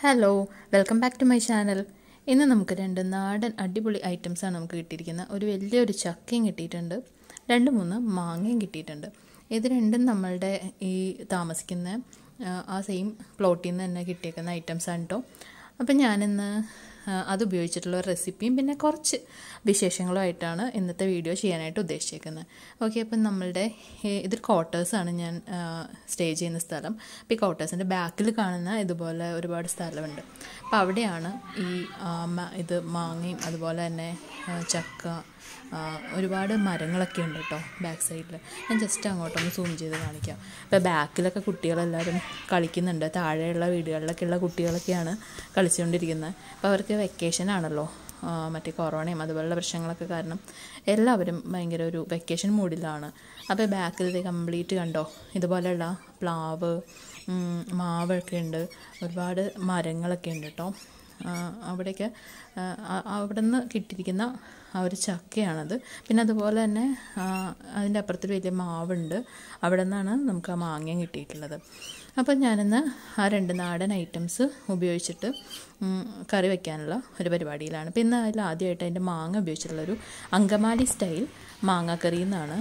hello welcome back to my channel ഇന്ന് നമുക്ക് രണ്ട് നാടൻ അടിപൊളി ഐറ്റംസാണ് നമുക്ക് കിട്ടിയിരിക്കുന്നത് ഒരു വലിയൊരു ചക്കയും കിട്ടിയിട്ടുണ്ട് രണ്ട് മൂന്ന് മാങ്ങയും കിട്ടിയിട്ടുണ്ട് ഇത് രണ്ടും നമ്മളുടെ ഈ താമസിക്കുന്ന ആ, ആ സെയിം പ്ലോട്ടിൽ നിന്ന് തന്നെ കിട്ടിയേക്കുന്ന ഐറ്റംസാണ് കേട്ടോ അപ്പം ഞാനിന്ന് ആ, അത് ഉപയോഗിച്ചിട്ടുള്ള ഒരു റെസിപ്പിയും പിന്നെ കുറച്ച് വിശേഷങ്ങളുമായിട്ടാണ് ഇന്നത്തെ വീഡിയോ ചെയ്യാനായിട്ട് ഉദ്ദേശിച്ചേക്കുന്നത് ഓക്കെ അപ്പം നമ്മളുടെ ഈ- ഇതൊരു ക്വാർട്ടേഴ്സാണ് ഞാൻ സ്റ്റേ ചെയ്യുന്ന സ്ഥലം അപ്പോൾ ഈ ക്വാർട്ടേഴ്സിൻ്റെ ബാക്കിൽ കാണുന്ന ഇതുപോലെ ഒരുപാട് സ്ഥലമുണ്ട് അപ്പോൾ അവിടെയാണ് ഈ ആ, മ- ഇത് മാങ്ങയും അതുപോലെ തന്നെ ആ, ചക്ക ആ, ഒരുപാട് മരങ്ങളൊക്കെ ഉണ്ട് കേട്ടോ ബാക്ക് സൈഡിൽ ഞാൻ ജസ്റ്റ് അങ്ങോട്ടൊന്ന് സൂം ചെയ്ത് കാണിക്കാം ഇപ്പോൾ ബാക്കിലൊക്കെ കുട്ടികളെല്ലാവരും കളിക്കുന്നുണ്ട് താഴെയുള്ള വീടുകളിലൊക്കെയുള്ള കുട്ടികളൊക്കെയാണ് കളിച്ചുകൊണ്ടിരിക്കുന്നത് അപ്പോൾ അവർക്ക് വെക്കേഷൻ ആണല്ലോ ആ, മറ്റേ കൊറോണയും അതുപോലുള്ള പ്രശ്നങ്ങളൊക്കെ കാരണം എല്ലാവരും ഭയങ്കര ഒരു വെക്കേഷൻ മൂഡിലാണ് അപ്പോൾ ബാക്കിൽ ഇത് കംപ്ലീറ്റ് കണ്ടോ ഇതുപോലെയുള്ള പ്ലാവ് ഉം, മാവൊക്കെ ഉണ്ട് ഒരുപാട് മരങ്ങളൊക്കെ ഉണ്ട് കേട്ടോ ആ, അവിടേക്ക് ആ, ആ- അവിടെ നിന്ന് കിട്ടിയിരിക്കുന്ന ആ ഒരു ചക്കയാണത് പിന്നെ അതുപോലെ തന്നെ ആ, അതിൻ്റെ അപ്പുറത്തൊരു വലിയ മാവുണ്ട് അവിടെ നിന്നാണ് നമുക്ക് ആ മാങ്ങയും കിട്ടിയിട്ടുള്ളത് അപ്പം ഞാനിന്ന് ആ രണ്ട് നാടൻ ഐറ്റംസ് ഉപയോഗിച്ചിട്ട് ഉം, കറി വയ്ക്കാനുള്ള ഒരു പരിപാടിയിലാണ് പിന്നെ ഇന്ന് അതിൽ ആദ്യമായിട്ട് അതിൻ്റെ മാങ്ങ ഉപയോഗിച്ചിട്ടുള്ളൊരു അങ്കമാലി സ്റ്റൈൽ മാങ്ങാക്കറി എന്നാണ്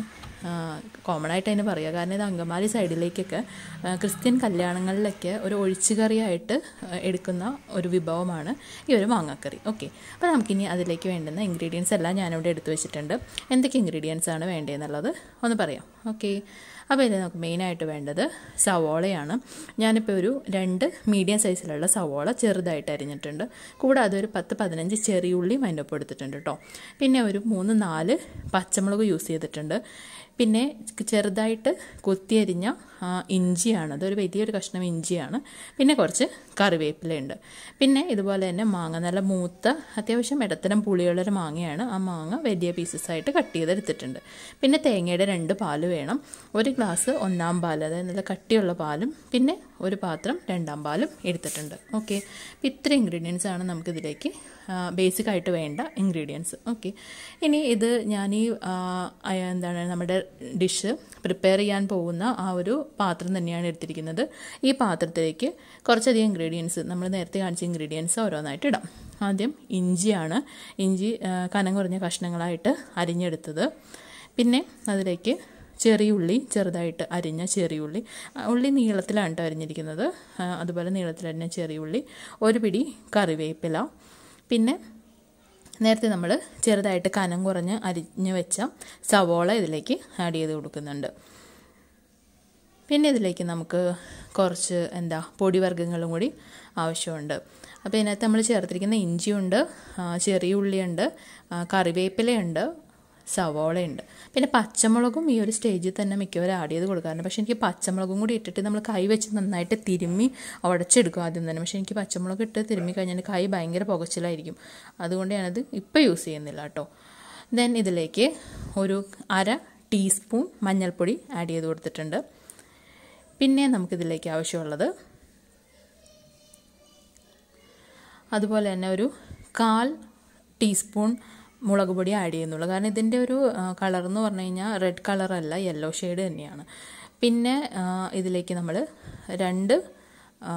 കോമൺ ആയിട്ട് അതിന് പറയുക കാരണം ഇത് അങ്കമാലി സൈഡിലേക്കൊക്കെ ആ, ക്രിസ്ത്യൻ കല്യാണങ്ങളിലൊക്കെ ഒരു ഒഴിച്ചുകറിയായിട്ട് ആ, എടുക്കുന്ന ഒരു വിഭവമാണ് ഈ ഒരു മാങ്ങാക്കറി ഓക്കെ അപ്പോൾ നമുക്കിനി അതിലേക്ക് വേണ്ടുന്ന ഇൻഗ്രീഡിയൻസ് എല്ലാം ഞാനിവിടെ എടുത്തു വെച്ചിട്ടുണ്ട് എന്തൊക്കെ ഇൻഗ്രീഡിയൻസ് ആണ് വേണ്ടതെന്നുള്ളത് ഒന്ന് പറയാം ഓക്കെ അപ്പോൾ ഇത് നമുക്ക് മെയിനായിട്ട് വേണ്ടത് സവോളയാണ് ഞാനിപ്പോൾ ഒരു രണ്ട് മീഡിയം സൈസിലുള്ള സവോള ചെറുതായിട്ട് അരിഞ്ഞിട്ടുണ്ട് കൂടാതെ ഒരു പത്ത് പതിനഞ്ച് ചെറിയുള്ളിയും അതിൻ്റെ ഒപ്പം എടുത്തിട്ടുണ്ട് കേട്ടോ പിന്നെ ഒരു മൂന്ന് നാല് പച്ചമുളക് യൂസ് ചെയ്തിട്ടുണ്ട് പിന്നെ ചെറുതായിട്ട് കൊത്തിയരിഞ്ഞ ആ, ഇഞ്ചിയാണ് അതൊരു വലിയൊരു കഷ്ണം ഇഞ്ചിയാണ് പിന്നെ കുറച്ച് കറിവേപ്പിലയുണ്ട് പിന്നെ ഇതുപോലെ തന്നെ മാങ്ങ നല്ല മൂത്ത അത്യാവശ്യം ഇടത്തരം പുളിയുള്ളൊരു മാങ്ങയാണ് ആ മാങ്ങ വലിയ പീസസ് ആയിട്ട് കട്ട് ചെയ്തെടുത്തിട്ടുണ്ട് പിന്നെ തേങ്ങയുടെ രണ്ട് പാല് വേണം ഒരു ഗ്ലാസ് ഒന്നാം പാൽ അതായത് നല്ല കട്ടിയുള്ള പാലും പിന്നെ ഒരു പാത്രം രണ്ടാം പാലും എടുത്തിട്ടുണ്ട് ഓക്കെ അപ്പം ഇത്ര ഇൻഗ്രീഡിയൻസ് ആണ് നമുക്കിതിലേക്ക് ബേസിക് ആയിട്ട് വേണ്ട ഇൻഗ്രീഡിയൻസ് ഓക്കെ ഇനി ഇത് ഞാൻ ഈ ആ, ആ, എന്താണ് നമ്മുടെ ഡിഷ് പ്രിപ്പയർ ചെയ്യാൻ പോകുന്ന ആ ഒരു പാത്രം തന്നെയാണ് എടുത്തിരിക്കുന്നത് ഈ പാത്രത്തിലേക്ക് കുറച്ചധികം ഇൻഗ്രീഡിയൻസ് നമ്മൾ നേരത്തെ കാണിച്ച ഇൻഗ്രീഡിയൻസ് ഓരോന്നായിട്ട് ഇടാം ആദ്യം ഇഞ്ചിയാണ് ഇഞ്ചി ആ, കനം കുറഞ്ഞ കഷ്ണങ്ങളായിട്ട് അരിഞ്ഞെടുത്തത് പിന്നെ അതിലേക്ക് ചെറിയുള്ളി ചെറുതായിട്ട് അരിഞ്ഞ ചെറിയുള്ളി ആ, ഉള്ളി നീളത്തിലാണ് കേട്ടോ അരിഞ്ഞിരിക്കുന്നത് ആ, അതുപോലെ നീളത്തിൽ അരിഞ്ഞ ചെറിയുള്ളി ഒരു പിടി കറിവേപ്പില പിന്നെ നേരത്തെ നമ്മൾ ചെറുതായിട്ട് കനം കുറഞ്ഞ് അരിഞ്ഞ് വെച്ച സവോള ഇതിലേക്ക് ആഡ് ചെയ്ത് കൊടുക്കുന്നുണ്ട് പിന്നെ ഇതിലേക്ക് നമുക്ക് കുറച്ച് എന്താ പൊടിവർഗ്ഗങ്ങളും കൂടി ആവശ്യമുണ്ട് അപ്പോൾ ഇതിനകത്ത് നമ്മൾ ചേർത്തിരിക്കുന്ന ഇഞ്ചിയുണ്ട് ആ, ചെറിയ ഉള്ളിയുണ്ട് ആ, കറിവേപ്പിലയുണ്ട് സവോളയുണ്ട് പിന്നെ പച്ചമുളകും ഈ ഒരു സ്റ്റേജിൽ തന്നെ മിക്കവരും ആഡ് ചെയ്ത് കൊടുക്കാറുണ്ട് പക്ഷേ എനിക്ക് പച്ചമുളകും കൂടി ഇട്ടിട്ട് നമ്മൾ കൈ വെച്ച് നന്നായിട്ട് തിരുമ്മി ഉടച്ചെടുക്കും ആദ്യം തന്നെ പക്ഷേ എനിക്ക് പച്ചമുളക് ഇട്ട് തിരുമ്മി കഴിഞ്ഞാൽ കൈ ഭയങ്കര പുകച്ചിലായിരിക്കും അതുകൊണ്ട് ഞാനത് ഇപ്പോൾ യൂസ് ചെയ്യുന്നില്ല കേട്ടോ ദെൻ ഇതിലേക്ക് ഒരു അര ടീസ്പൂൺ മഞ്ഞൾപ്പൊടി ആഡ് ചെയ്ത് കൊടുത്തിട്ടുണ്ട് പിന്നെ നമുക്കിതിലേക്ക് ആവശ്യമുള്ളത് അതുപോലെ തന്നെ ഒരു കാൽ ടീസ്പൂൺ മുളക് പൊടി ആഡ് ചെയ്യുന്നുള്ളൂ കാരണം ഇതിൻ്റെ ഒരു കളർ എന്ന് പറഞ്ഞു കഴിഞ്ഞാൽ റെഡ് കളറല്ല യെല്ലോ ഷെയ്ഡ് തന്നെയാണ് പിന്നെ ആ, ഇതിലേക്ക് നമ്മൾ രണ്ട് ആ,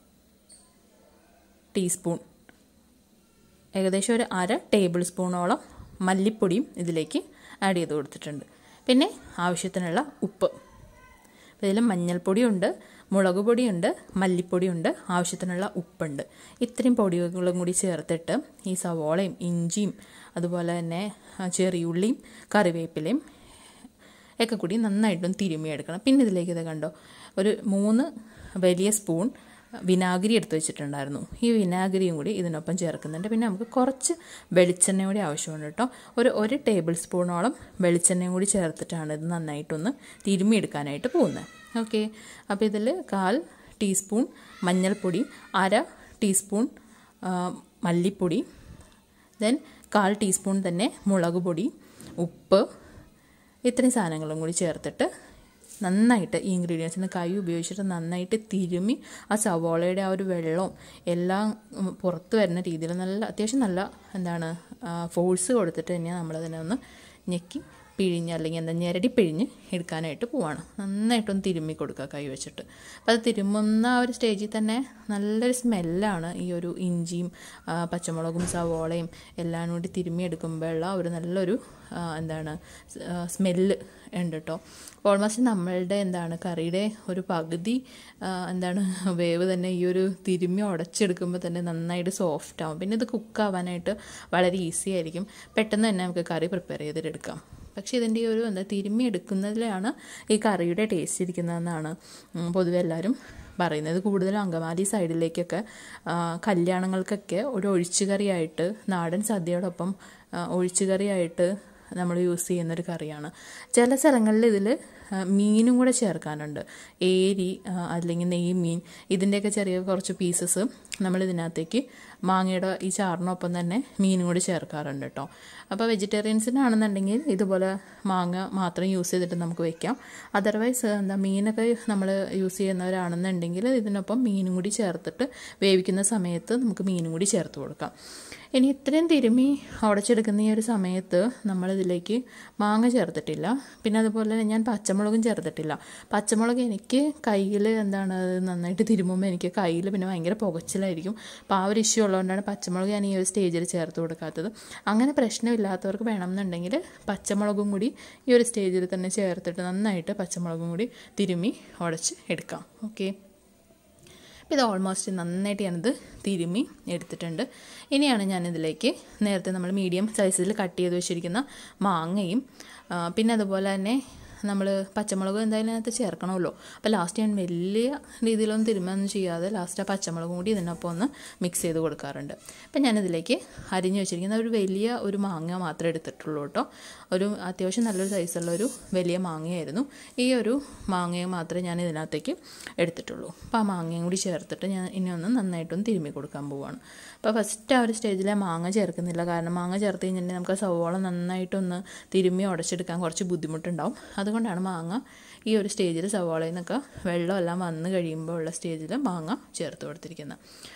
ടീസ്പൂൺ ഏകദേശം ഒരു അര ടേബിൾ സ്പൂണോളം മല്ലിപ്പൊടിയും ഇതിലേക്ക് ആഡ് ചെയ്ത് കൊടുത്തിട്ടുണ്ട് പിന്നെ ആവശ്യത്തിനുള്ള ഉപ്പ് അപ്പോൾ ഇതിൽ മഞ്ഞൾപ്പൊടിയുണ്ട് മുളക് പൊടിയുണ്ട് മല്ലിപ്പൊടിയുണ്ട് ആവശ്യത്തിനുള്ള ഉപ്പുണ്ട് ഇത്രയും പൊടികളും കൂടി ചേർത്തിട്ട് ഈ സവോളയും ഇഞ്ചിയും അതുപോലെ തന്നെ ആ, ചെറിയുള്ളിയും കറിവേപ്പിലയും ഒക്കെ കൂടി നന്നായിട്ടൊന്ന് തിരുമ്മിയെടുക്കണം പിന്നെ ഇതിലേക്ക് ഇത് കണ്ടോ ഒരു മൂന്ന് വലിയ സ്പൂൺ വിനാഗിരി എടുത്ത് വെച്ചിട്ടുണ്ടായിരുന്നു ഈ വിനാഗിരിയും കൂടി ഇതിനൊപ്പം ചേർക്കുന്നുണ്ട് പിന്നെ നമുക്ക് കുറച്ച് വെളിച്ചെണ്ണ കൂടി ആവശ്യമുണ്ട് കേട്ടോ ഒരു ഒരു ടേബിൾ സ്പൂണോളം വെളിച്ചെണ്ണയും കൂടി ചേർത്തിട്ടാണ് ഇത് നന്നായിട്ടൊന്ന് തിരുമ്മിയെടുക്കാനായിട്ട് പോകുന്നത് ഓക്കെ അപ്പോൾ ഇതിൽ കാൽ ടീസ്പൂൺ മഞ്ഞൾപ്പൊടി അര ടീസ്പൂൺ ആ, മല്ലിപ്പൊടി ദെൻ കാൽ ടീസ്പൂൺ തന്നെ മുളക് പൊടി ഉപ്പ് ഇത്രയും സാധനങ്ങളും കൂടി ചേർത്തിട്ട് നന്നായിട്ട് ഈ ഇൻഗ്രീഡിയൻസിന് കൈ ഉപയോഗിച്ചിട്ട് നന്നായിട്ട് തിരുമ്മി ആ സവോളയുടെ ആ ഒരു വെള്ളവും എല്ലാം ഉം, പുറത്ത് വരുന്ന രീതിയിൽ നല്ല അത്യാവശ്യം നല്ല എന്താണ് ഫോഴ്സ് കൊടുത്തിട്ട് തന്നെ നമ്മളതിനെ ഒന്ന് ഞെക്കി പിഴിഞ്ഞ് അല്ലെങ്കിൽ എന്താ ഞെരടി പിഴിഞ്ഞ് എടുക്കാനായിട്ട് പോവാണ് നന്നായിട്ടൊന്ന് തിരുമ്മി കൊടുക്കുക കൈ വെച്ചിട്ട് അപ്പോൾ അത് തിരുമ്മുന്ന ആ ഒരു സ്റ്റേജിൽ തന്നെ നല്ലൊരു സ്മെല്ലാണ് ഈ ഒരു ഇഞ്ചിയും ആ, പച്ചമുളകും സവോളയും എല്ലാം കൂടി തിരുമ്മി എടുക്കുമ്പോഴുള്ള ഒരു നല്ലൊരു ആ, എന്താണ് സ്മെല്ല് ഉണ്ട് കേട്ടോ ഓൾമോസ്റ്റ് നമ്മളുടെ എന്താണ് കറിയുടെ ഒരു പകുതി ആ, എന്താണ് വേവ് തന്നെ ഈ ഒരു തിരുമ്മി ഉടച്ചെടുക്കുമ്പോൾ തന്നെ നന്നായിട്ട് സോഫ്റ്റ് ആവും പിന്നെ ഇത് കുക്കാവാനായിട്ട് വളരെ ഈസി ആയിരിക്കും പെട്ടെന്ന് തന്നെ നമുക്ക് കറി പ്രിപ്പയർ ചെയ്തിട്ടെടുക്കാം പക്ഷേ ഇതിൻ്റെ ഈ ഒരു എന്താ തിരുമ്മി എടുക്കുന്നതിലാണ് ഈ കറിയുടെ ടേസ്റ്റ് ഇരിക്കുന്നതെന്നാണ് ഉം, പൊതുവെ എല്ലാവരും പറയുന്നത് കൂടുതലും അങ്കമാലി സൈഡിലേക്കൊക്കെ ആ, കല്യാണങ്ങൾക്കൊക്കെ ഒരു ഒഴിച്ചുകറിയായിട്ട് നാടൻ സദ്യയോടൊപ്പം ആ, ഒഴിച്ചുകറിയായിട്ട് നമ്മൾ യൂസ് ചെയ്യുന്നൊരു കറിയാണ് ചില സ്ഥലങ്ങളിൽ ഇതിൽ മീനും കൂടെ ചേർക്കാനുണ്ട് ഏരി ആ, അല്ലെങ്കിൽ നെയ്മീൻ ഇതിൻ്റെയൊക്കെ ചെറിയ കുറച്ച് പീസസ് നമ്മൾ ഇതിനകത്തേക്ക് മാങ്ങയുടെ ഈ ചാറിനൊപ്പം തന്നെ മീനും കൂടി ചേർക്കാറുണ്ട് കേട്ടോ അപ്പോൾ വെജിറ്റേറിയൻസിനാണെന്നുണ്ടെങ്കിൽ ഇതുപോലെ മാങ്ങ മാത്രം യൂസ് ചെയ്തിട്ട് നമുക്ക് വെക്കാം അതർവൈസ് എന്താ മീനൊക്കെ നമ്മൾ യൂസ് ചെയ്യുന്നവരാണെന്നുണ്ടെങ്കിൽ ഇതിനൊപ്പം മീനും കൂടി ചേർത്തിട്ട് വേവിക്കുന്ന സമയത്ത് നമുക്ക് മീനും കൂടി ചേർത്ത് കൊടുക്കാം ഇനി ഇത്രയും തിരുമ്മി ഉടച്ചെടുക്കുന്ന ഈ ഒരു സമയത്ത് നമ്മളിതിലേക്ക് മാങ്ങ ചേർത്തിട്ടില്ല പിന്നെ അതുപോലെ തന്നെ ഞാൻ പച്ചമുളകും ചേർത്തിട്ടില്ല പച്ചമുളക് എനിക്ക് കയ്യിൽ എന്താണ് അത് നന്നായിട്ട് തിരുമ്മുമ്പോൾ എനിക്ക് കയ്യിൽ പിന്നെ ഭയങ്കര പുകച്ചിലായിരിക്കും അപ്പോൾ ആ ഒരു ഇഷ്യൂ ഉള്ളതുകൊണ്ടാണ് പച്ചമുളക് ഞാൻ ഈ ഒരു സ്റ്റേജിൽ ചേർത്ത് കൊടുക്കാത്തത് അങ്ങനെ പ്രശ്നമില്ലാത്തവർക്ക് വേണമെന്നുണ്ടെങ്കിൽ പച്ചമുളകും കൂടി ഈ ഒരു സ്റ്റേജിൽ തന്നെ ചേർത്തിട്ട് നന്നായിട്ട് പച്ചമുളകും കൂടി തിരുമ്മി ഉടച്ച് എടുക്കാം ഓക്കെ അപ്പോൾ ഇത് ഓൾമോസ്റ്റ് നന്നായിട്ട് ഞാനിത് തിരുമ്മി എടുത്തിട്ടുണ്ട് ഇനിയാണ് ഞാനിതിലേക്ക് നേരത്തെ നമ്മൾ മീഡിയം സൈസിൽ കട്ട് ചെയ്ത് വെച്ചിരിക്കുന്ന മാങ്ങയും ആ, പിന്നെ അതുപോലെ തന്നെ നമ്മൾ പച്ചമുളക് എന്തായാലും അതിനകത്ത് ചേർക്കണമല്ലോ അപ്പോൾ ലാസ്റ്റ് ഞാൻ വലിയ രീതിയിലൊന്നും തിരുമ്മൊന്നും ചെയ്യാതെ ലാസ്റ്റ് ആ പച്ചമുളകും കൂടി ഇതിനൊപ്പം ഒന്ന് മിക്സ് ചെയ്ത് കൊടുക്കാറുണ്ട് അപ്പം ഞാനിതിലേക്ക് അരിഞ്ഞു വെച്ചിരിക്കുന്ന ഒരു വലിയ ഒരു മാങ്ങ മാത്രമേ എടുത്തിട്ടുള്ളൂ കേട്ടോ ഒരു അത്യാവശ്യം നല്ലൊരു സൈസുള്ള ഒരു വലിയ മാങ്ങയായിരുന്നു ഈ ഒരു മാങ്ങയെ മാത്രമേ ഞാൻ ഇതിനകത്തേക്ക് എടുത്തിട്ടുള്ളൂ അപ്പോൾ ആ മാങ്ങയും കൂടി ചേർത്തിട്ട് ഞാൻ ഇനി ഒന്ന് നന്നായിട്ടൊന്ന് തിരുമ്മി കൊടുക്കാൻ പോവുകയാണ് അപ്പോൾ ഫസ്റ്റ് ആ ഒരു സ്റ്റേജിൽ മാങ്ങ ചേർക്കുന്നില്ല കാരണം മാങ്ങ ചേർത്ത് കഴിഞ്ഞിട്ടുണ്ടെങ്കിൽ നമുക്ക് ആ സവോള നന്നായിട്ടൊന്ന് തിരുമ്മി ഉടച്ചെടുക്കാൻ കുറച്ച് ബുദ്ധിമുട്ടുണ്ടാവും അതുകൊണ്ടാണ് മാങ്ങ ഈ ഒരു സ്റ്റേജിൽ സവോളയിൽ നിന്നൊക്കെ വെള്ളമെല്ലാം വന്ന് കഴിയുമ്പോൾ ഉള്ള സ്റ്റേജിൽ മാങ്ങ ചേർത്ത് കൊടുത്തിരിക്കുന്നത്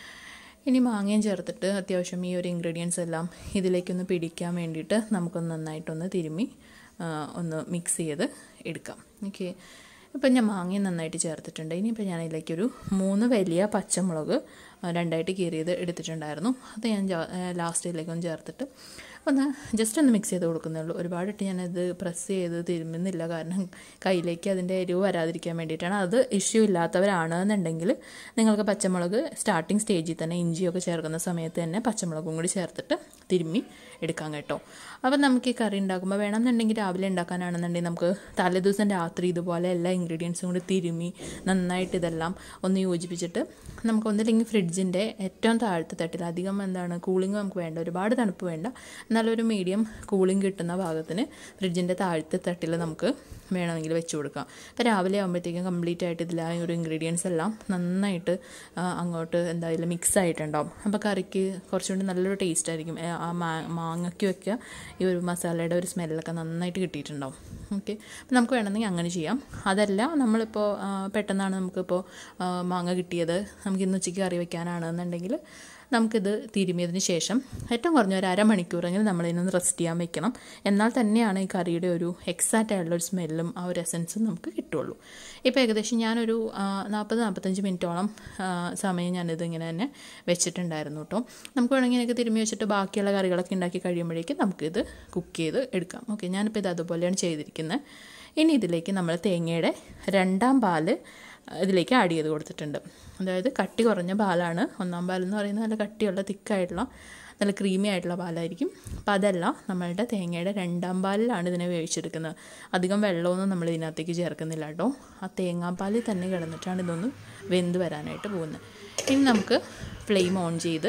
ഇനി മാങ്ങയും ചേർത്തിട്ട് അത്യാവശ്യം ഈ ഒരു ഇൻഗ്രീഡിയൻസ് എല്ലാം ഇതിലേക്കൊന്ന് പിടിക്കാൻ വേണ്ടിയിട്ട് നമുക്കൊന്ന് നന്നായിട്ടൊന്ന് തിരുമ്മി ആ, ഒന്ന് മിക്സ് ചെയ്ത് എടുക്കാം ഓക്കെ ഇപ്പം ഞാൻ മാങ്ങയും നന്നായിട്ട് ചേർത്തിട്ടുണ്ട് ഇനിയിപ്പോൾ ഞാൻ ഇതിലേക്കൊരു മൂന്ന് വലിയ പച്ചമുളക് ആ, രണ്ടായിട്ട് കീറിയത് എടുത്തിട്ടുണ്ടായിരുന്നു അത് ഞാൻ ലാസ്റ്റ് ഇതിലേക്കൊന്ന് ചേർത്തിട്ട് ഒന്ന് ജസ്റ്റ് ഒന്ന് മിക്സ് ചെയ്ത് കൊടുക്കുന്നേ ഉള്ളൂ ഒരുപാടിട്ട് ഞാനത് പ്രസ് ചെയ്ത് തിരുമുന്നില്ല കാരണം കയ്യിലേക്ക് അതിൻ്റെ എരിവ് വരാതിരിക്കാൻ വേണ്ടിയിട്ടാണ് അത് ഇഷ്യൂ ഇല്ലാത്തവരാണ് എന്നുണ്ടെങ്കിൽ നിങ്ങൾക്ക് പച്ചമുളക് സ്റ്റാർട്ടിങ് സ്റ്റേജിൽ തന്നെ ഇഞ്ചിയൊക്കെ ചേർക്കുന്ന സമയത്ത് തന്നെ പച്ചമുളകും കൂടി ചേർത്തിട്ട് തിരുമ്മി എടുക്കാം കേട്ടോ അപ്പം നമുക്ക് ഈ കറി ഉണ്ടാക്കുമ്പോൾ വേണമെന്നുണ്ടെങ്കിൽ രാവിലെ ഉണ്ടാക്കാനാണെന്നുണ്ടെങ്കിൽ നമുക്ക് തലേദിവസം രാത്രി ഇതുപോലെ എല്ലാ ഇൻഗ്രീഡിയൻസും കൂടി തിരുമ്മി നന്നായിട്ട് ഇതെല്ലാം ഒന്ന് യോജിപ്പിച്ചിട്ട് നമുക്ക് ഒന്നില്ലെങ്കിൽ ഫ്രിഡ്ജിൻ്റെ ഏറ്റവും താഴത്തെ തട്ടിൽ അധികം എന്താണ് കൂളിംഗ് നമുക്ക് വേണ്ട ഒരുപാട് തണുപ്പ് വേണ്ട എന്നാലൊരു മീഡിയം കൂളിംഗ് കിട്ടുന്ന ഭാഗത്തിന് ഫ്രിഡ്ജിൻ്റെ താഴത്തെ തട്ടിൽ നമുക്ക് വേണമെങ്കിൽ വെച്ച് കൊടുക്കാം അപ്പോൾ രാവിലെ ആകുമ്പോഴത്തേക്കും കംപ്ലീറ്റ് ആയിട്ട് ഇതിൽ ആ ഒരു ഇൻഗ്രീഡിയൻസ് എല്ലാം നന്നായിട്ട് ആ, അങ്ങോട്ട് എന്തായാലും മിക്സ് ആയിട്ടുണ്ടാവും അപ്പോൾ കറിക്ക് കുറച്ചുകൂടി നല്ലൊരു ടേസ്റ്റ് ആയിരിക്കും ഏ, ആ മാ മാങ്ങയ്ക്ക് വെക്കുക ഈ ഒരു മസാലയുടെ ഒരു സ്മെല്ലൊക്കെ നന്നായിട്ട് കിട്ടിയിട്ടുണ്ടാവും ഓക്കെ അപ്പോൾ നമുക്ക് വേണമെങ്കിൽ അങ്ങനെ ചെയ്യാം അതല്ല നമ്മളിപ്പോൾ ആ, പെട്ടെന്നാണ് നമുക്കിപ്പോൾ ആ, മാങ്ങ കിട്ടിയത് നമുക്ക് ഇന്ന് ഉച്ചയ്ക്ക് കറി വെക്കാനാണെന്നുണ്ടെങ്കിൽ നമുക്കിത് തിരുമിയതിന് ശേഷം ഏറ്റവും കുറഞ്ഞ ഒരു അരമണിക്കൂറെങ്കിലും നമ്മളിതിനൊന്ന് റെസ്റ്റ് ചെയ്യാൻ വെക്കണം എന്നാൽ തന്നെയാണ് ഈ കറിയുടെ ഒരു എക്സാക്റ്റ് ആയിട്ടുള്ള ഒരു സ്മെല്ലും ആ ഒരു എസൻസും നമുക്ക് കിട്ടുള്ളൂ ഇപ്പോൾ ഏകദേശം ഞാനൊരു നാൽപ്പത് നാൽപ്പത്തഞ്ച് മിനിറ്റോളം ആ, സമയം ഞാനിത് ഇങ്ങനെ തന്നെ വെച്ചിട്ടുണ്ടായിരുന്നു കേട്ടോ നമുക്ക് വേണമെങ്കിൽ എനിക്ക് തിരുമ്മി വെച്ചിട്ട് ബാക്കിയുള്ള കറികളൊക്കെ ഉണ്ടാക്കി കഴിയുമ്പോഴേക്കും നമുക്കിത് കുക്ക് ചെയ്ത് എടുക്കാം ഓക്കെ ഞാനിപ്പോൾ ഇത് അതുപോലെയാണ് ചെയ്തിരിക്കുന്നത് ഇനി ഇതിലേക്ക് നമ്മൾ തേങ്ങയുടെ രണ്ടാം പാല് ഇതിലേക്ക് ആഡ് ചെയ്ത് കൊടുത്തിട്ടുണ്ട് അതായത് കട്ടി കുറഞ്ഞ പാലാണ് ഒന്നാം പാലെന്ന് പറയുന്നത് നല്ല കട്ടിയുള്ള തിക്കായിട്ടുള്ള നല്ല ക്രീമി ആയിട്ടുള്ള പാലായിരിക്കും അപ്പം അതല്ല നമ്മളുടെ തേങ്ങയുടെ രണ്ടാം പാലിലാണ് ഇതിനെ വേവിച്ചെടുക്കുന്നത് അധികം വെള്ളമൊന്നും നമ്മൾ ഇതിനകത്തേക്ക് ചേർക്കുന്നില്ല കേട്ടോ ആ തേങ്ങാപ്പാലിൽ തന്നെ കിടന്നിട്ടാണ് ഇതൊന്ന് വെന്ത് വരാനായിട്ട് പോകുന്നത് ഇനി നമുക്ക് ഫ്ലെയിം ഓൺ ചെയ്ത്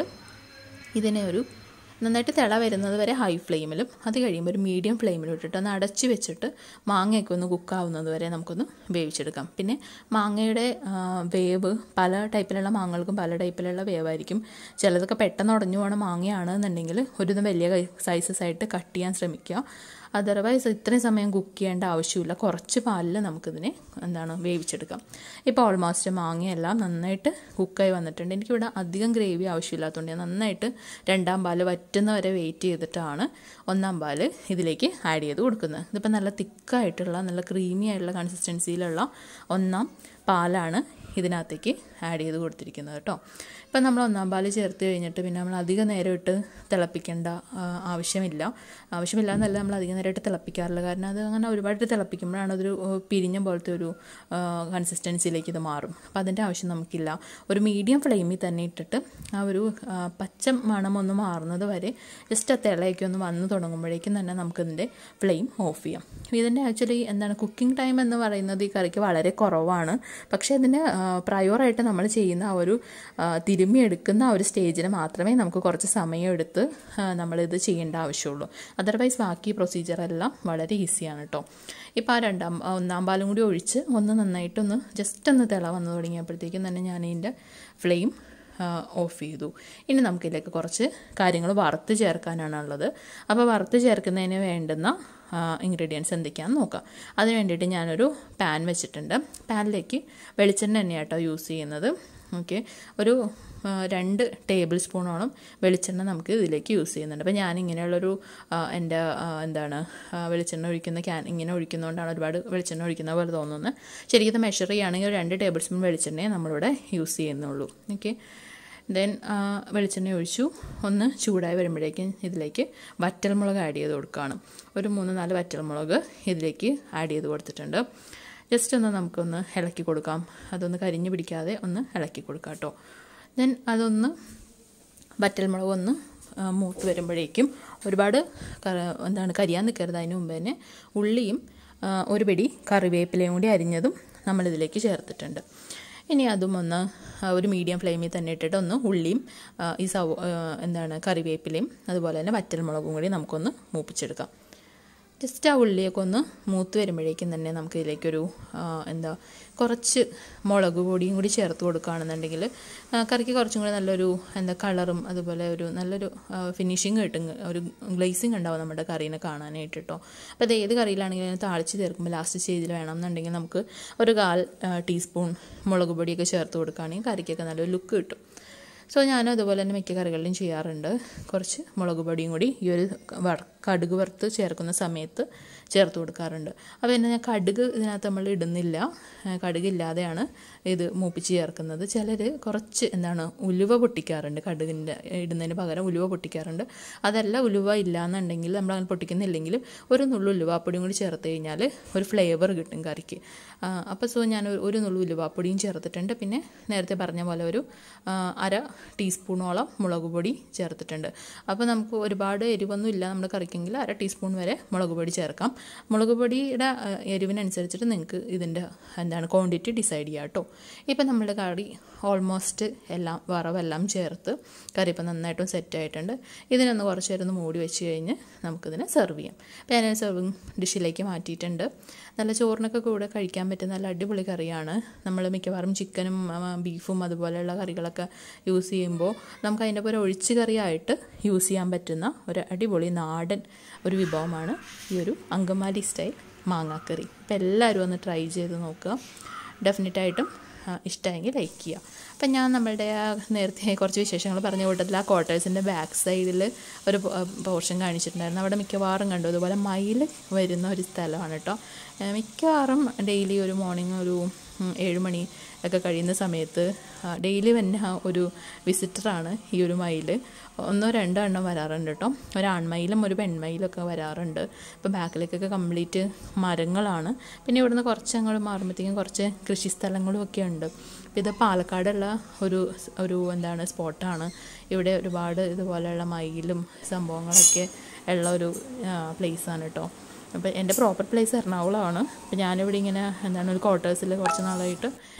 ഇതിനെ ഒരു നന്നായിട്ട് തിള വരുന്നത് വരെ ഹൈ ഫ്ലെയിമിലും അത് കഴിയുമ്പോൾ ഒരു മീഡിയം ഫ്ലെയിമിലും ഇട്ടിട്ട് ഒന്ന് അടച്ച് വെച്ചിട്ട് മാങ്ങയൊക്കെ ഒന്ന് കുക്കാവുന്നത് വരെ നമുക്കൊന്ന് വേവിച്ചെടുക്കാം പിന്നെ മാങ്ങയുടെ ആ, വേവ് പല ടൈപ്പിലുള്ള മാങ്ങകൾക്കും പല ടൈപ്പിലുള്ള വേവായിരിക്കും ചിലതൊക്കെ പെട്ടെന്ന് ഉടഞ്ഞു പോണ മാങ്ങയാണെന്നുണ്ടെങ്കിൽ ഒരു വലിയ സൈസസ് ആയിട്ട് കട്ട് ചെയ്യാൻ ശ്രമിക്കുക അതർവൈസ് ഇത്രയും സമയം കുക്ക് ചെയ്യേണ്ട ആവശ്യമില്ല കുറച്ച് പാലിൽ നമുക്കിതിനെ എന്താണ് വേവിച്ചെടുക്കാം ഇപ്പോൾ ഓൾമോസ്റ്റ് മാങ്ങയെല്ലാം നന്നായിട്ട് കുക്കായി വന്നിട്ടുണ്ട് എനിക്കിവിടെ അധികം ഗ്രേവി ആവശ്യമില്ലാത്തതുകൊണ്ട് ഞാൻ നന്നായിട്ട് രണ്ടാം പാല് വറ്റുന്ന വരെ വെയിറ്റ് ചെയ്തിട്ടാണ് ഒന്നാം പാല് ഇതിലേക്ക് ആഡ് ചെയ്ത് കൊടുക്കുന്നത് ഇതിപ്പോൾ നല്ല തിക്കായിട്ടുള്ള നല്ല ക്രീമി ആയിട്ടുള്ള കൺസിസ്റ്റൻസിയിലുള്ള ഒന്നാം പാലാണ് ഇതിനകത്തേക്ക് ആഡ് ചെയ്ത് കൊടുത്തിരിക്കുന്നത് കേട്ടോ ഇപ്പം നമ്മൾ ഒന്നാം പാല് ചേർത്ത് കഴിഞ്ഞിട്ട് പിന്നെ നമ്മൾ അധികം നേരം ഇട്ട് തിളപ്പിക്കേണ്ട ആവശ്യമില്ല ആവശ്യമില്ല എന്നല്ല നമ്മൾ അധികം നേരമായിട്ട് തിളപ്പിക്കാറില്ല കാരണം അത് അങ്ങനെ ഒരുപാട് തിളപ്പിക്കുമ്പോഴാണ് അതൊരു പിരിഞ്ഞ പോലത്തെ ഒരു കൺസിസ്റ്റൻസിയിലേക്ക് ഇത് മാറും അപ്പോൾ അതിൻ്റെ ആവശ്യം നമുക്കില്ല ഒരു മീഡിയം ഫ്ലെയിമിൽ തന്നെ ഇട്ടിട്ട് ആ ഒരു പച്ച മണം ഒന്ന് മാറുന്നത് വരെ ജസ്റ്റ് ആ തിളയൊക്കെ ഒന്ന് വന്ന് തുടങ്ങുമ്പോഴേക്കും തന്നെ നമുക്കിതിൻ്റെ ഫ്ലെയിം ഓഫ് ചെയ്യാം ഇതിൻ്റെ ആക്ച്വലി എന്താണ് കുക്കിംഗ് ടൈം എന്ന് പറയുന്നത് ഈ കറിക്ക് വളരെ കുറവാണ് പക്ഷേ അതിന് പ്രയോറായിട്ട് നമ്മൾ ചെയ്യുന്ന ആ ഒരു തിരുമ്മി എടുക്കുന്ന ആ ഒരു സ്റ്റേജിന് മാത്രമേ നമുക്ക് കുറച്ച് സമയം എടുത്ത് നമ്മളിത് ചെയ്യേണ്ട ആവശ്യമുള്ളൂ അതർവൈസ് ബാക്കി പ്രൊസീജിയറെല്ലാം വളരെ ഈസിയാണ് കേട്ടോ ഇപ്പോൾ ആ രണ്ടാം ഒന്നാം പാലും കൂടി ഒഴിച്ച് ഒന്ന് നന്നായിട്ടൊന്ന് ജസ്റ്റ് ഒന്ന് തിള വന്നു തുടങ്ങിയപ്പോഴത്തേക്കും തന്നെ ഞാൻ ഇതിൻ്റെ ഫ്ലെയിം ഓഫ് ചെയ്തു ഇനി നമുക്കിതിലേക്ക് കുറച്ച് കാര്യങ്ങൾ വറുത്ത് ചേർക്കാനാണുള്ളത് അപ്പോൾ വറുത്ത് ചേർക്കുന്നതിന് വേണ്ടുന്ന ഇൻഗ്രീഡിയൻസ് എന്തൊക്കെയാണെന്ന് നോക്കാം അതിന് വേണ്ടിയിട്ട് ഞാനൊരു പാൻ വെച്ചിട്ടുണ്ട് പാനിലേക്ക് വെളിച്ചെണ്ണ തന്നെയാട്ടോ യൂസ് ചെയ്യുന്നത് ഓക്കെ ഒരു രണ്ട് ടേബിൾ സ്പൂണോളം വെളിച്ചെണ്ണ നമുക്ക് ഇതിലേക്ക് യൂസ് ചെയ്യുന്നുണ്ട് അപ്പോൾ ഞാൻ ഇങ്ങനെയുള്ളൊരു എൻ്റെ എന്താണ് വെളിച്ചെണ്ണ ഒഴിക്കുന്ന ക്യാൻ ഇങ്ങനെ ഒഴിക്കുന്നതുകൊണ്ടാണ് ഒരുപാട് വെളിച്ചെണ്ണ ഒഴിക്കുന്ന പോലെ തോന്നുന്നത് ശരിക്കും മെഷർ ചെയ്യുകയാണെങ്കിൽ രണ്ട് ടേബിൾ സ്പൂൺ വെളിച്ചെണ്ണയെ നമ്മളിവിടെ യൂസ് ചെയ്യുന്നുള്ളൂ ഓക്കെ ദെൻ വെളിച്ചെണ്ണ ഒഴിച്ചു ഒന്ന് ചൂടായി വരുമ്പോഴേക്കും ഇതിലേക്ക് വറ്റൽമുളക് ആഡ് ചെയ്ത് കൊടുക്കുകയാണ് ഒരു മൂന്ന് നാല് വറ്റൽമുളക് ഇതിലേക്ക് ആഡ് ചെയ്ത് കൊടുത്തിട്ടുണ്ട് ജസ്റ്റ് ഒന്ന് നമുക്കൊന്ന് ഇളക്കി കൊടുക്കാം അതൊന്ന് കരിഞ്ഞു പിടിക്കാതെ ഒന്ന് ഇളക്കി കൊടുക്കാം കേട്ടോ ദെൻ അതൊന്ന് വറ്റൽമുളക് ഒന്ന് മൂത്ത് വരുമ്പോഴേക്കും ഒരുപാട് എന്താണ് കരിയാൻ നിൽക്കരുത് അതിന് മുമ്പ് തന്നെ ഉള്ളിയും ഒരു പിടി കറിവേപ്പിലയും കൂടി അരിഞ്ഞതും നമ്മളിതിലേക്ക് ചേർത്തിട്ടുണ്ട് ഇനി അതും ഒന്ന് ഒരു മീഡിയം ഫ്ലെയിമിൽ തന്നെ ഇട്ടിട്ട് ഒന്ന് ഉള്ളിയും ഈ സവ എന്താണ് കറിവേപ്പിലയും അതുപോലെ തന്നെ വറ്റൽമുളകും കൂടി നമുക്കൊന്ന് മൂപ്പിച്ചെടുക്കാം ജസ്റ്റ് ആ ഉള്ളിയൊക്കെ ഒന്ന് മൂത്ത് വരുമ്പോഴേക്കും തന്നെ നമുക്ക് ഇതിലേക്കൊരു എന്താ കുറച്ച് മുളക് പൊടിയും കൂടി ചേർത്ത് കൊടുക്കുകയാണെന്നുണ്ടെങ്കിൽ കറിക്ക് കുറച്ചും കൂടി നല്ലൊരു എന്താ കളറും അതുപോലെ ഒരു നല്ലൊരു ഫിനിഷിങ് കിട്ടും ഒരു ഗ്ലേസിങ് ഉണ്ടാവും നമ്മുടെ കറീനെ കാണാനായിട്ട് കേട്ടോ അപ്പോൾ അത് ഏത് കറിയിലാണെങ്കിലും താളിച്ച് ചേർക്കുമ്പോൾ ലാസ്റ്റ് സ്റ്റേജിൽ വേണമെന്നുണ്ടെങ്കിൽ നമുക്ക് ഒരു കാൽ ടീസ്പൂൺ മുളക് പൊടിയൊക്കെ ചേർത്ത് കൊടുക്കുകയാണെങ്കിൽ കറിക്കൊക്കെ നല്ലൊരു ലുക്ക് കിട്ടും സോ ഞാനും അതുപോലെ തന്നെ മിക്ക കറികളിലും ചെയ്യാറുണ്ട് കുറച്ച് മുളക് പൊടിയും കൂടി ഈ ഒരു വർ കടുക് വറുത്ത് ചേർക്കുന്ന സമയത്ത് ചേർത്ത് കൊടുക്കാറുണ്ട് അപ്പോൾ പിന്നെ ഞാൻ കടുക് ഇതിനകത്ത് നമ്മൾ ഇടുന്നില്ല കടുക് ഇല്ലാതെയാണ് ഇത് മൂപ്പിച്ച് ചേർക്കുന്നത് ചിലർ കുറച്ച് എന്താണ് ഉലുവ പൊട്ടിക്കാറുണ്ട് കടുകിൻ്റെ ഇടുന്നതിന് പകരം ഉലുവ പൊട്ടിക്കാറുണ്ട് അതല്ല ഉലുവ ഇല്ല എന്നുണ്ടെങ്കിൽ നമ്മൾ അങ്ങനെ പൊട്ടിക്കുന്നില്ലെങ്കിൽ ഒരു നുള്ളു ഉലുവാപ്പൊടിയും കൂടി ചേർത്ത് കഴിഞ്ഞാൽ ഒരു ഫ്ലേവർ കിട്ടും കറിക്ക് അപ്പോൾ സോ ഞാൻ ഒരു നുള്ളു ഉലുവാപ്പൊടിയും ചേർത്തിട്ടുണ്ട് പിന്നെ നേരത്തെ പറഞ്ഞ പോലെ ഒരു അര ടീസ്പൂണോളം മുളക് പൊടി ചേർത്തിട്ടുണ്ട് അപ്പോൾ നമുക്ക് ഒരുപാട് എരിവൊന്നും ഇല്ല നമ്മുടെ കറിക്കെങ്കിൽ അര ടീസ്പൂൺ വരെ മുളക് പൊടി ചേർക്കാം മുളക് പൊടിയുടെ എരിവിനനുസരിച്ചിട്ട് നിങ്ങൾക്ക് ഇതിൻ്റെ എന്താണ് ക്വാണ്ടിറ്റി ഡിസൈഡ് ചെയ്യാം കേട്ടോ ഇപ്പം നമ്മുടെ കറി ഓൾമോസ്റ്റ് എല്ലാം വറവെല്ലാം ചേർത്ത് കറി ഇപ്പം നന്നായിട്ടും സെറ്റ് ആയിട്ടുണ്ട് ഇതിനൊന്ന് കുറച്ച് നേരം ഒന്ന് മൂടി വെച്ച് കഴിഞ്ഞ് നമുക്കിതിനെ സെർവ് ചെയ്യാം അപ്പോൾ ഞാൻ സെർവിങ് ഡിഷിലേക്ക് മാറ്റിയിട്ടുണ്ട് നല്ല ചോറിനൊക്കെ കൂടെ കഴിക്കാൻ പറ്റുന്ന നല്ല അടിപൊളി കറിയാണ് നമ്മൾ മിക്കവാറും ചിക്കനും ബീഫും അതുപോലെയുള്ള കറികളൊക്കെ യൂസ് ചെയ്യുമ്പോൾ നമുക്ക് അതിൻ്റെ പോലെ ഒഴിച്ച് കറിയായിട്ട് യൂസ് ചെയ്യാൻ പറ്റുന്ന ഒരു അടിപൊളി നാടൻ ഒരു വിഭവമാണ് ഈ ഒരു അങ്കമാലി സ്റ്റൈൽ മാങ്ങാക്കറി അപ്പോൾ എല്ലാവരും ഒന്ന് ട്രൈ ചെയ്ത് നോക്കുക ഡെഫിനറ്റായിട്ടും ഇഷ്ടമെങ്കിൽ ലൈക്ക് ചെയ്യുക അപ്പം ഞാൻ നമ്മളുടെ ആ നേരത്തെ കുറച്ച് വിശേഷങ്ങൾ പറഞ്ഞ കൂട്ടത്തിൽ ആ ക്വാർട്ടേഴ്സിൻ്റെ ബാക്ക് സൈഡിൽ ഒരു പോർഷൻ കാണിച്ചിട്ടുണ്ടായിരുന്നു അവിടെ മിക്കവാറും കണ്ടു അതുപോലെ മയിൽ വരുന്ന ഒരു സ്ഥലമാണ് കേട്ടോ മിക്കവാറും ഡെയിലി ഒരു മോർണിംഗ് ഒരു ഏഴ് മണി ഒക്കെ കഴിയുന്ന സമയത്ത് ഡെയിലി തന്നെ ഒരു വിസിറ്ററാണ് ഈ ഒരു മയിൽ ഒന്നോ രണ്ടോ എണ്ണം വരാറുണ്ട് കേട്ടോ ഒരു ആൺമയിലും ഒരു പെൺമയിലും ഒക്കെ വരാറുണ്ട് ഇപ്പോൾ ബാക്കിലേക്കൊക്കെ കംപ്ലീറ്റ് മരങ്ങളാണ് പിന്നെ ഇവിടുന്ന് കുറച്ച് അങ്ങോട്ട് മാറുമ്പോഴത്തേക്കും കുറച്ച് കൃഷി സ്ഥലങ്ങളും ഒക്കെ ഉണ്ട് ഇത് പാലക്കാടുള്ള ഒരു ഒരു എന്താണ് സ്പോട്ടാണ് ഇവിടെ ഒരുപാട് ഇതുപോലെയുള്ള മയിലും സംഭവങ്ങളൊക്കെ ഉള്ള ഒരു പ്ലേസാണ് കേട്ടോ അപ്പോൾ എൻ്റെ പ്രോപ്പർ പ്ലേസ് എറണാകുളമാണ് അപ്പോൾ ഞാനിവിടെ ഇങ്ങനെ എന്താണ് ഒരു ക്വാർട്ടേഴ്സിൽ കുറച്ച് നാളായിട്ട്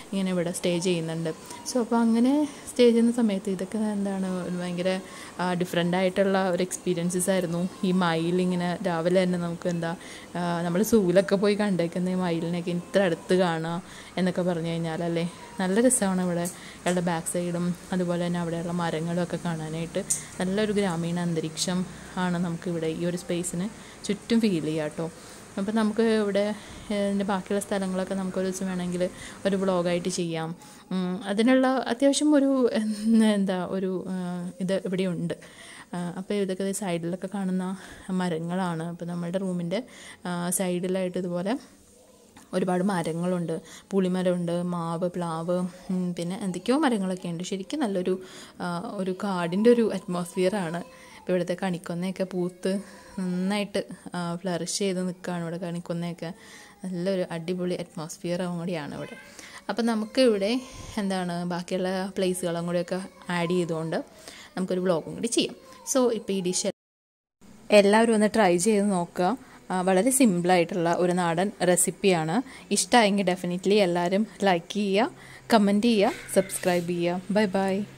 ഇങ്ങനെ ഇവിടെ സ്റ്റേ ചെയ്യുന്നുണ്ട് സോ അപ്പോൾ അങ്ങനെ സ്റ്റേ ചെയ്യുന്ന സമയത്ത് ഇതൊക്കെ എന്താണ് ഒരു ഭയങ്കര ഡിഫറെൻ്റ് ആയിട്ടുള്ള ഒരു എക്സ്പീരിയൻസസ് ആയിരുന്നു ഈ മയിൽ ഇങ്ങനെ രാവിലെ തന്നെ നമുക്ക് എന്താ നമ്മൾ സൂവിലൊക്കെ പോയി കണ്ടേക്കുന്ന ഈ മയിലിനെയൊക്കെ ഇത്ര അടുത്ത് കാണുക എന്നൊക്കെ പറഞ്ഞു കഴിഞ്ഞാൽ അല്ലേ നല്ല രസമാണ് ഇവിടെ ഇയാളുടെ ബാക്ക് സൈഡും അതുപോലെ തന്നെ അവിടെയുള്ള മരങ്ങളും ഒക്കെ കാണാനായിട്ട് നല്ലൊരു ഗ്രാമീണ അന്തരീക്ഷം ആണ് നമുക്കിവിടെ ഈ ഒരു സ്പേസിന് ചുറ്റും ഫീൽ ചെയ്യുക കേട്ടോ അപ്പോൾ നമുക്ക് ഇവിടെ ഇതിൻ്റെ ബാക്കിയുള്ള സ്ഥലങ്ങളൊക്കെ നമുക്ക് ഒരു ദിവസം വേണമെങ്കിൽ ഒരു വ്ളോഗായിട്ട് ചെയ്യാം അതിനുള്ള അത്യാവശ്യം ഒരു എന്താ ഒരു ഇത് ഇവിടെയുണ്ട് അപ്പോൾ ഇതൊക്കെ സൈഡിലൊക്കെ കാണുന്ന മരങ്ങളാണ് അപ്പോൾ നമ്മുടെ റൂമിൻ്റെ സൈഡിലായിട്ട് ഇതുപോലെ ഒരുപാട് മരങ്ങളുണ്ട് പുളിമരമുണ്ട് മാവ് പ്ലാവ് പിന്നെ എന്തൊക്കെയോ മരങ്ങളൊക്കെ ഉണ്ട് ശരിക്കും നല്ലൊരു ഒരു കാടിൻ്റെ ഒരു അറ്റ്മോസ്ഫിയറാണ് ഇപ്പോൾ ഇവിടുത്തെ കണിക്കൊന്നയൊക്കെ പൂത്ത് നന്നായിട്ട് ഫ്ലറിഷ് ചെയ്ത് നിൽക്കുകയാണ് ഇവിടെ കണിക്കൊന്നയൊക്കെ നല്ലൊരു അടിപൊളി അറ്റ്മോസ്ഫിയറും കൂടിയാണ് ഇവിടെ അപ്പം നമുക്ക് ഇവിടെ എന്താണ് ബാക്കിയുള്ള പ്ലേസുകളും കൂടിയൊക്കെ ആഡ് ചെയ്തുകൊണ്ട് നമുക്കൊരു വ്ളോഗും കൂടി ചെയ്യാം സോ ഇപ്പോൾ ഈ ഡിഷ് എല്ലാവരും ഒന്ന് ട്രൈ ചെയ്ത് നോക്കുക വളരെ സിമ്പിളായിട്ടുള്ള ഒരു നാടൻ റെസിപ്പിയാണ് ഇഷ്ടമായെങ്കിൽ ഡെഫിനറ്റ്ലി എല്ലാവരും ലൈക്ക് ചെയ്യുക കമൻറ്റ് ചെയ്യുക സബ്സ്ക്രൈബ് ചെയ്യുക ബൈ ബൈ